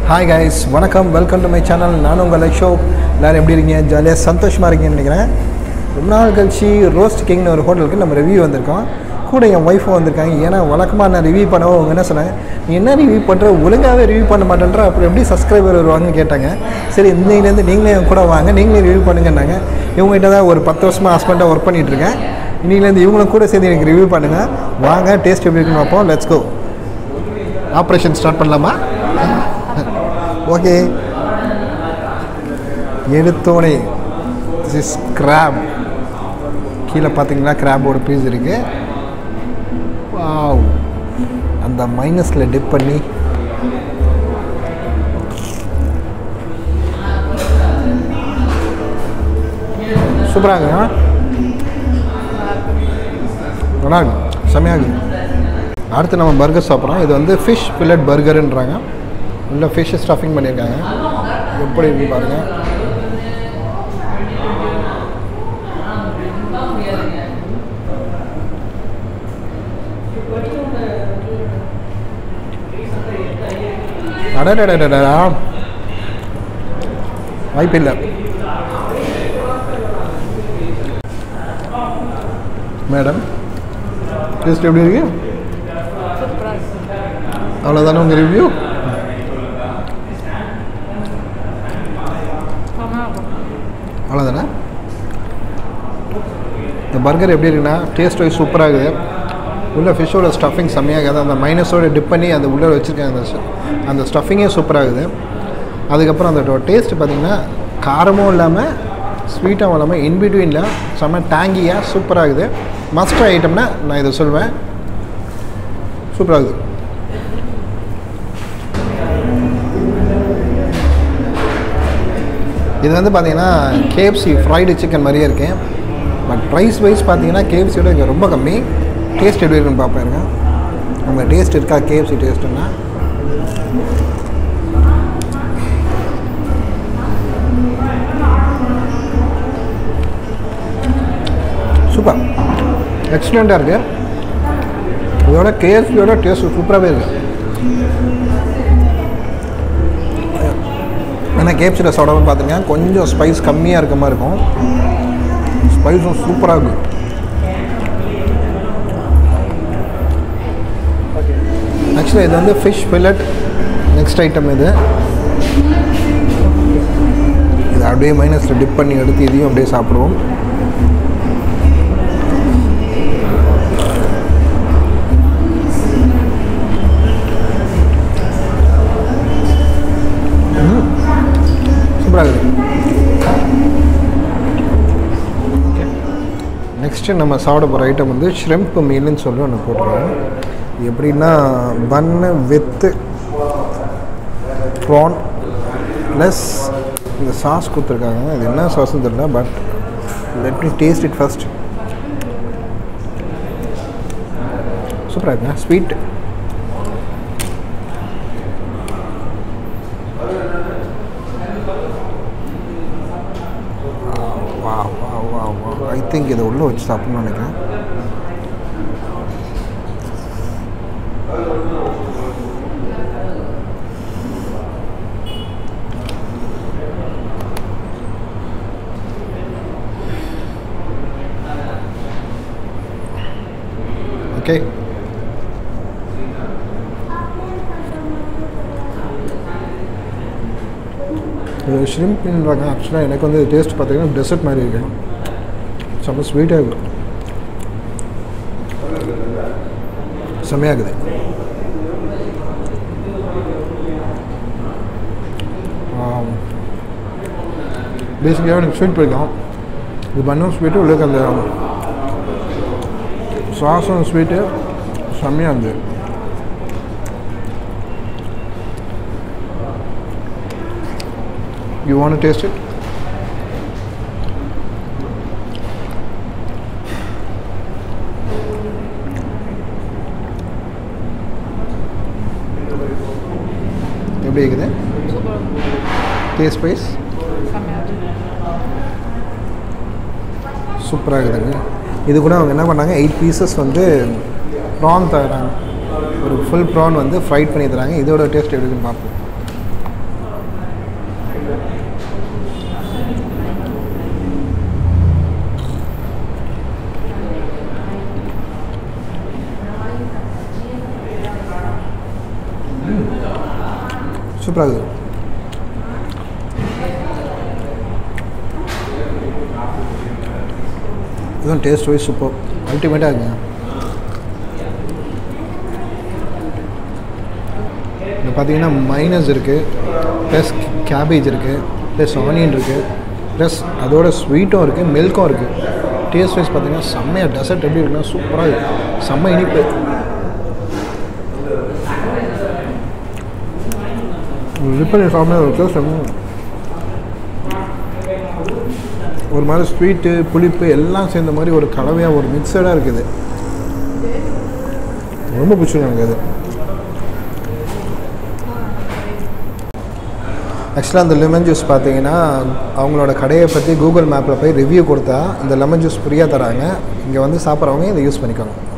Hi guys வணக்கம் welcome to my channel நான் உங்கள் அசோக் எல்லோரும் எப்படி இருக்கீங்க ஜாலியாக சந்தோஷமாக இருக்கீங்கன்னு நினைக்கிறேன் ரொம்ப நாள் கழிச்சு ரோஸ்ட் கிங்னு ஒரு ஹோட்டலுக்கு நம்ம ரிவ்யூ வந்திருக்கோம் கூட என் ஒய்ஃபும் வந்திருக்காங்க ஏன்னா வழக்கமாக நான் ரிவ்யூ பண்ணவோ அவங்க என்ன சொன்னாங்க நீ என்ன ரிவ்யூ பண்ணுற ஒழுங்காகவே ரிவ்யூ பண்ண மாட்டேன்ற அப்புறம் எப்படி சப்ஸ்கிரைபர் வருவாங்கன்னு கேட்டாங்க சரி இன்னையிலேருந்து நீங்களே என் கூட வாங்க நீங்களே ரிவ்யூ பண்ணுங்கன்னாங்க இவங்ககிட்ட தான் ஒரு பத்து வருஷமாக ஹஸ்பண்டாக ஒர்க் பண்ணிகிட்ருக்கேன் இன்னிலேருந்து இவங்களும் கூட சேர்ந்து எனக்கு ரிவ்யூ பண்ணுங்கள் வாங்க டேஸ்ட் எப்படி இருக்குன்னு பார்ப்போம் லெட்ஸ் கோ ஆப்ரேஷன் ஸ்டார்ட் பண்ணலாமா ஓகே எடுத்தோடனே திஸ் இஸ் கிராப் கீழே பார்த்தீங்கன்னா கிராபோட பீஸ் இருக்குது வாவ் அந்த மைனஸில் டிப் பண்ணி சூப்பராக இருக்குங்க நல்லா இருக்கு செம்மையாக இருக்கு அடுத்து நம்ம பர்கர் சாப்பிட்றோம் இது வந்து ஃபிஷ் ஃபில்லட் பர்கருன்றாங்க உள்ள ஃபிஷ் ஸ்டஃபிங் பண்ணியிருக்காங்க எப்படி இருக்கு பாருங்க அடடடடடா வாய்ப்பில்லை மேடம் டேஸ்ட் எப்படி இருக்கு அவ்வளோதானே உங்கள் ரிவ்யூ அவ்வளோதானே இந்த பர்கர் எப்படி இருக்குன்னா டேஸ்ட் வைஸ் சூப்பராக இருக்குது உள்ள ஃபிஷ்ஷோட ஸ்டஃபிங் செம்மையாகுது அந்த மைனஸோட டிப் பண்ணி அந்த உள்ளே வச்சுருக்காங்க அந்த ஸ்- அந்த ஸ்டஃபிங்கே சூப்பராகுது அதுக்கப்புறம் அந்த டேஸ்ட் பார்த்திங்கன்னா காரமும் இல்லாமல் ஸ்வீட்டாகவும் இல்லாமல் இன்பிட்வீனில் செம்ம டேங்கியாக சூப்பராகுது மஸ்ட் ஐட்டம்னா நான் இதை சொல்வேன் சூப்பராகுது இது வந்து பார்த்தீங்கன்னா கேஎஃப்சி ஃப்ரைடு சிக்கன் மாதிரியே இருக்கு பட் ப்ரைஸ் வைஸ் பார்த்தீங்கன்னா கேஎஃப்சியோட இங்கே ரொம்ப கம்மி டேஸ்ட் எப்படி இருக்குன்னு பார்ப்பேன் இருங்க உங்கள் டேஸ்ட் இருக்கா கேஎஃப்சி டேஸ்ட்டுன்னா சூப்பர் எக்ஸலண்ட்டாக இருக்குது இதோட கேஎஃப்சியோட டேஸ்ட் சூப்பராகவே இருக்குது ஏன்னா கேப்சியில் சாப்பிடாம பார்த்துங்க கொஞ்சம் ஸ்பைஸ் கம்மியாக இருக்க மாதிரி இருக்கும் ஸ்பைஸும் சூப்பராக இருக்கும் ஆக்சுவலாக இது வந்து ஃபிஷ் ஃபில்லட் நெக்ஸ்ட் ஐட்டம் இது இது அப்படியே மைனஸில் டிப் பண்ணி எடுத்து இதையும் அப்படியே சாப்பிடுவோம் சூப்பராக இருக்குது நெக்ஸ்ட்டு நம்ம சாப்பிட போகிற ஐட்டம் வந்து ஷ்ரெம்ப் மீல்னு சொல்லி ஒன்று போட்டுருவோம் இது எப்படின்னா பன்னு வித்து ப்ரான் ப்ளஸ் இந்த சாஸ் கொடுத்துருக்காங்க இது என்ன சாஸ்னு தெரியல but let me taste it first சூப்பராக இருக்குங்க ஸ்வீட் வா வா வா வா ஐ திங்க் இதை உள்ளே வச்சு சாப்பிட்ணும்னு நினைக்கிறேன் ஓகே இது ஷ்ரிம்ப்ன்றாங்க ஆக்சுவலாக எனக்கு வந்து டேஸ்ட் பார்த்தீங்கன்னா டெசர்ட் மாதிரி இருக்கு செம்ம ஸ்வீட்டாக இருக்கும் செம்மையாக இருக்குது பேசிக்காக எனக்கு ஸ்வீட் பிடிக்கும் இது பண்ணும் ஸ்வீட்டு உள்ள அந்த சாஸும் ஸ்வீட்டு செம்மையாக இருந்தது You want to taste it? எப்படி இருக்குது டேஸ்ட் வைஸ் சூப்பராக இருக்குதுங்க இது கூட அவங்க என்ன பண்ணாங்க எயிட் பீசஸ் வந்து ப்ரான் தராங்க ஒரு ஃபுல் ப்ரான் வந்து ஃப்ரைட் பண்ணி தராங்க இதோட டேஸ்ட் எப்படி இருக்குன்னு பார்ப்போம் சூப்பராக இருக்குது இதுதான் டேஸ்ட் வைஸ் சூப்பர் அல்டிமேட்டாக இருக்குங்க இங்கே பார்த்தீங்கன்னா மைனஸ் இருக்குது ப்ளஸ் கேபேஜ் இருக்குது ப்ளஸ் ஆனியன் இருக்குது ப்ளஸ் அதோட ஸ்வீட்டும் இருக்குது மில்க்கும் இருக்குது டேஸ்ட் வைஸ் பார்த்தீங்கன்னா செம்மையாக டெசர்ட் எப்படி இருக்குன்னா சூப்பராக இருக்குது செம்ம இனிப்பு ரிப்பன் சாப்பிட இருக்குது செம்ம ஒரு மாதிரி ஸ்வீட்டு புளிப்பு எல்லாம் சேர்ந்த மாதிரி ஒரு கலவையாக ஒரு மிக்சடாக இருக்குது ரொம்ப பிடிச்சிருக்கு எனக்கு அது ஆக்சுவலாக அந்த லெமன் ஜூஸ் பார்த்தீங்கன்னா அவங்களோட கடையை பற்றி கூகுள் மேப்பில் போய் ரிவ்யூ கொடுத்தா இந்த லெமன் ஜூஸ் ஃப்ரீயாக தராங்க இங்கே வந்து சாப்பிட்றவங்க இதை யூஸ் பண்ணிக்கோங்க